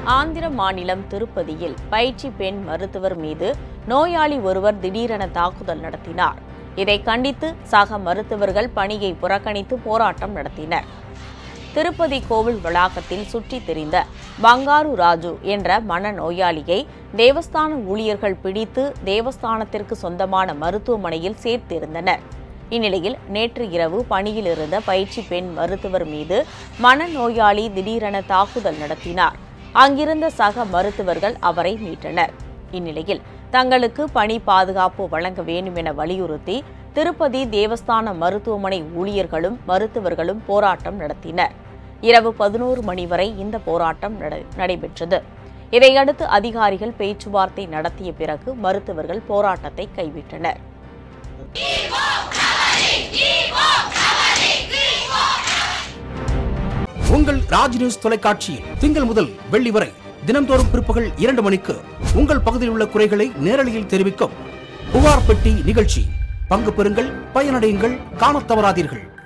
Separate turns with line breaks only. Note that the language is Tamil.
ஆந்திர மாநிலம் திருப்பதியில் பயிற்சி பெண் மருத்துவர் மீது நோயாளி ஒருவர் திடீரென தாக்குதல் நடத்தினார் இதை கண்டித்து சக மருத்துவர்கள் பணியை புறக்கணித்து போராட்டம் நடத்தினர் திருப்பதி கோவில் வளாகத்தில் சுற்றித் திரிந்த பங்காரு ராஜு என்ற மனநோயாளியை தேவஸ்தான ஊழியர்கள் பிடித்து தேவஸ்தானத்திற்கு சொந்தமான மருத்துவமனையில் சேர்த்திருந்தனர் இந்நிலையில் நேற்று இரவு பணியில் இருந்த பயிற்சி பெண் மருத்துவர் மீது மனநோயாளி திடீரென தாக்குதல் நடத்தினார் அங்கிருந்த சக மருத்துவர்கள் அவரை மீட்டனர் இந்நிலையில் தங்களுக்கு பணி பாதுகாப்பு வழங்க வேண்டும் என வலியுறுத்தி திருப்பதி தேவஸ்தான மருத்துவமனை ஊழியர்களும் மருத்துவர்களும் போராட்டம் நடத்தினர் இரவு பதினோரு மணி வரை இந்த போராட்டம் நட- நடைபெற்றது இதையடுத்து அதிகாரிகள் பேச்சுவார்த்தை நடத்திய பிறகு மருத்துவர்கள் போராட்டத்தை கைவிட்டனர்
உங்கள் ராஜ் நியூஸ் தொலைக்காட்சியில் திங்கள் முதல் வெள்ளி வரை தினம்தோறும் பிற்பகல் இரண்டு மணிக்கு உங்கள் பகுதியில் உள்ள குறைகளை நேரலையில் தெரிவிக்கும் புகார் பெட்டி நிகழ்ச்சி பங்கு பெறுங்கள் பயனடையுங்கள் காணத் தவறாதீர்கள்